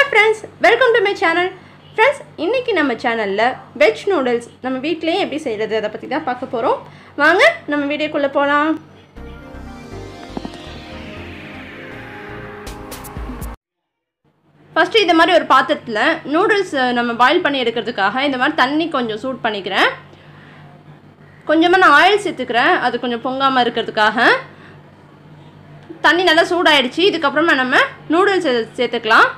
friends welcome to my channel friends இன்றைக்கி நம்ம சேனலில் வெஜ் நூடுல்ஸ் நம்ம வீட்டிலேயே எப்படி செய்கிறது அதை பற்றி தான் பார்க்க போகிறோம் வாங்க நம்ம வீடியோக்குள்ளே போகலாம் ஃபஸ்ட்டு இந்த மாதிரி ஒரு பாத்திரத்தில் நூடுல்ஸ் நம்ம பாயில் பண்ணி எடுக்கிறதுக்காக இந்த மாதிரி தண்ணி கொஞ்சம் சூட் பண்ணிக்கிறேன் கொஞ்சமாக நான் ஆயில் சேர்த்துக்கிறேன் அது கொஞ்சம் பொங்காமல் இருக்கிறதுக்காக தண்ணி நல்லா சூடாயிடுச்சு இதுக்கப்புறமா நம்ம நூடுல்ஸ் சேர்த்துக்கலாம்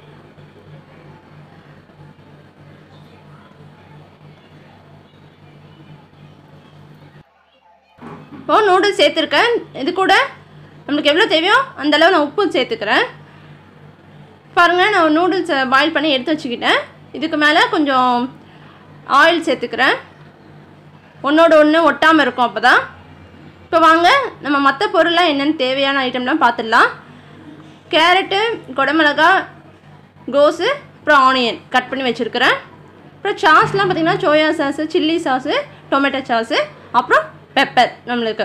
இப்போது நூடுல்ஸ் சேர்த்துருக்கேன் இது கூட நம்மளுக்கு எவ்வளோ தேவையோ அந்த அளவு நான் உப்பு சேர்த்துக்கிறேன் பாருங்கள் நான் நூடுல்ஸை பாயில் பண்ணி எடுத்து வச்சுக்கிட்டேன் இதுக்கு மேலே கொஞ்சம் ஆயில் சேர்த்துக்கிறேன் ஒன்றோட ஒன்று ஒட்டாமல் இருக்கும் அப்போ தான் இப்போ வாங்க நம்ம மற்ற பொருள்லாம் என்னென்னு தேவையான ஐட்டம்லாம் பார்த்துடலாம் கேரட்டு குடமிளகா கோஸு அப்புறம் ஆனியன் கட் பண்ணி வச்சுருக்கிறேன் அப்புறம் சாஸ்லாம் பார்த்திங்கன்னா soya sauce chilli sauce tomato sauce அப்புறம் பெப்பர் நம்மளுக்கு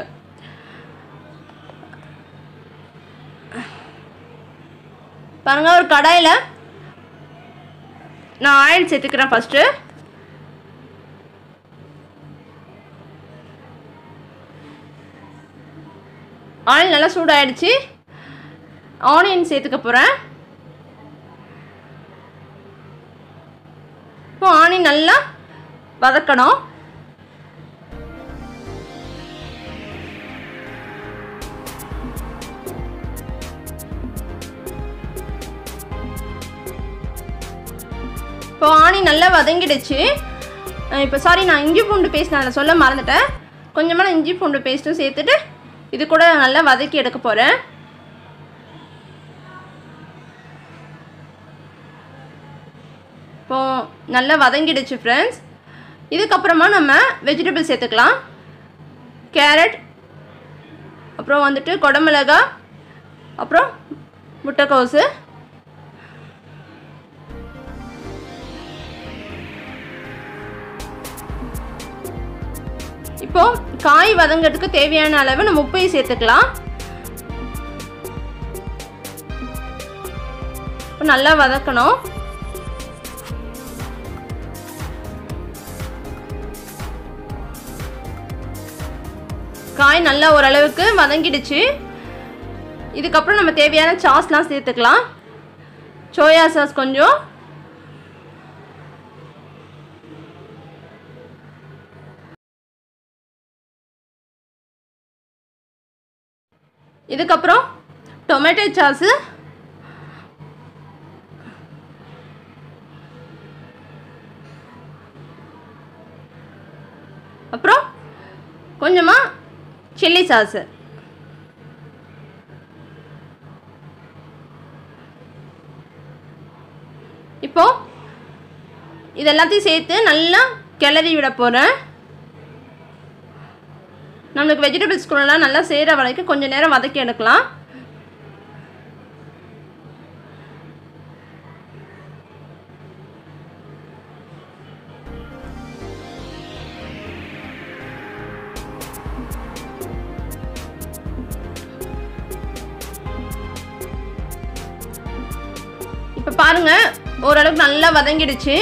பாருங்கள் ஒரு கடாயில் நான் ஆயில் சேர்த்துக்கிறேன் ஃபஸ்ட்டு ஆயில் நல்லா சூடாயிடுச்சு ஆனியன் சேர்த்துக்க போகிறேன் இப்போ ஆனியன் நல்லா வதக்கணும் இப்போ ஆணி நல்லா வதங்கிடுச்சு இப்போ சாரி நான் இஞ்சி பூண்டு பேஸ்ட் நான் சொல்ல மறந்துட்டேன் கொஞ்சமாக நான் இஞ்சி பூண்டு பேஸ்ட்டும் சேர்த்துட்டு இது கூட நல்லா வதக்கி எடுக்க போகிறேன் இப்போ நல்லா வதங்கிடுச்சு ஃப்ரெண்ட்ஸ் இதுக்கப்புறமா நம்ம வெஜிடபிள் சேர்த்துக்கலாம் கேரட் அப்புறம் வந்துட்டு குடமிளகா அப்புறம் முட்டைக்கோஸு இப்போ காய் வதங்கிறதுக்கு தேவையான அளவு நம்ம உப்பையும் சேர்த்துக்கலாம் இப்போ நல்லா வதக்கணும் காய் நல்லா ஓரளவுக்கு வதங்கிடுச்சு இதுக்கப்புறம் நம்ம தேவையான சாஸ்லாம் சேர்த்துக்கலாம் சோயா சாஸ் கொஞ்சம் இதுக்கப்புறம் டொமேட்டோ சாஸு அப்புறம் கொஞ்சமாக சில்லி சாஸு இப்போ இது எல்லாத்தையும் சேர்த்து நல்லா கிளறி விட போகிறேன் நம்மளுக்கு வெஜிடபிள்ஸ் கூடலாம் நல்லா செய்கிற வரைக்கும் கொஞ்சம் நேரம் வதக்கி எடுக்கலாம் இப்போ பாருங்க ஓரளவுக்கு நல்லா வதங்கிடுச்சு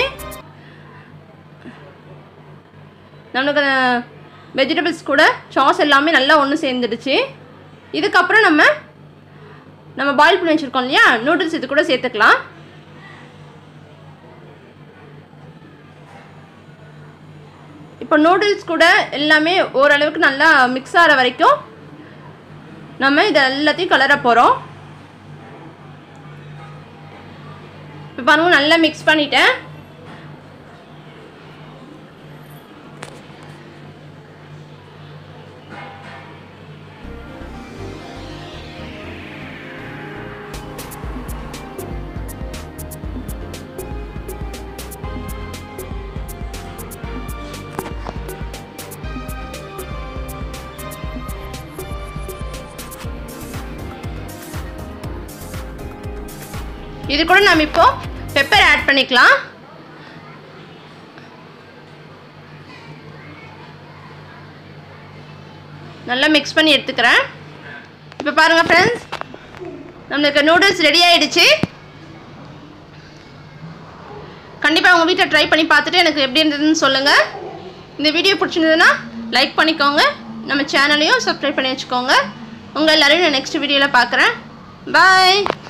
நம்மளுக்கு வெஜிடபிள்ஸ் கூட சாஸ் எல்லாமே நல்லா ஒன்று சேர்ந்துடுச்சு இதுக்கப்புறம் நம்ம நம்ம பாயில் பண்ணி வச்சுருக்கோம் இல்லையா நூடுல்ஸ் இது கூட சேர்த்துக்கலாம் இப்போ நூடுல்ஸ் கூட எல்லாமே ஓரளவுக்கு நல்லா மிக்ஸ் ஆகிற வரைக்கும் நம்ம இதை எல்லாத்தையும் கலர போகிறோம் இப்போ பாருங்க நல்லா மிக்ஸ் பண்ணிட்டேன் இது கூட நம்ம இப்போ பெப்பர் ஆட் பண்ணிக்கலாம் நல்லா மிக்ஸ் பண்ணி எடுத்துக்கிறேன் இப்போ பாருங்கள் ஃப்ரெண்ட்ஸ் நம்மளுக்கு நூடுல்ஸ் ரெடி ஆயிடுச்சு கண்டிப்பாக உங்கள் வீட்டில் ட்ரை பண்ணி பார்த்துட்டு எனக்கு எப்படி இருந்ததுன்னு சொல்லுங்கள் இந்த வீடியோ பிடிச்சிருந்ததுன்னா லைக் பண்ணிக்கோங்க நம்ம சேனலையும் சப்ஸ்கிரைப் பண்ணி வச்சுக்கோங்க உங்கள் எல்லாரையும் நான் நெக்ஸ்ட் வீடியோவில் பார்க்குறேன் பாய்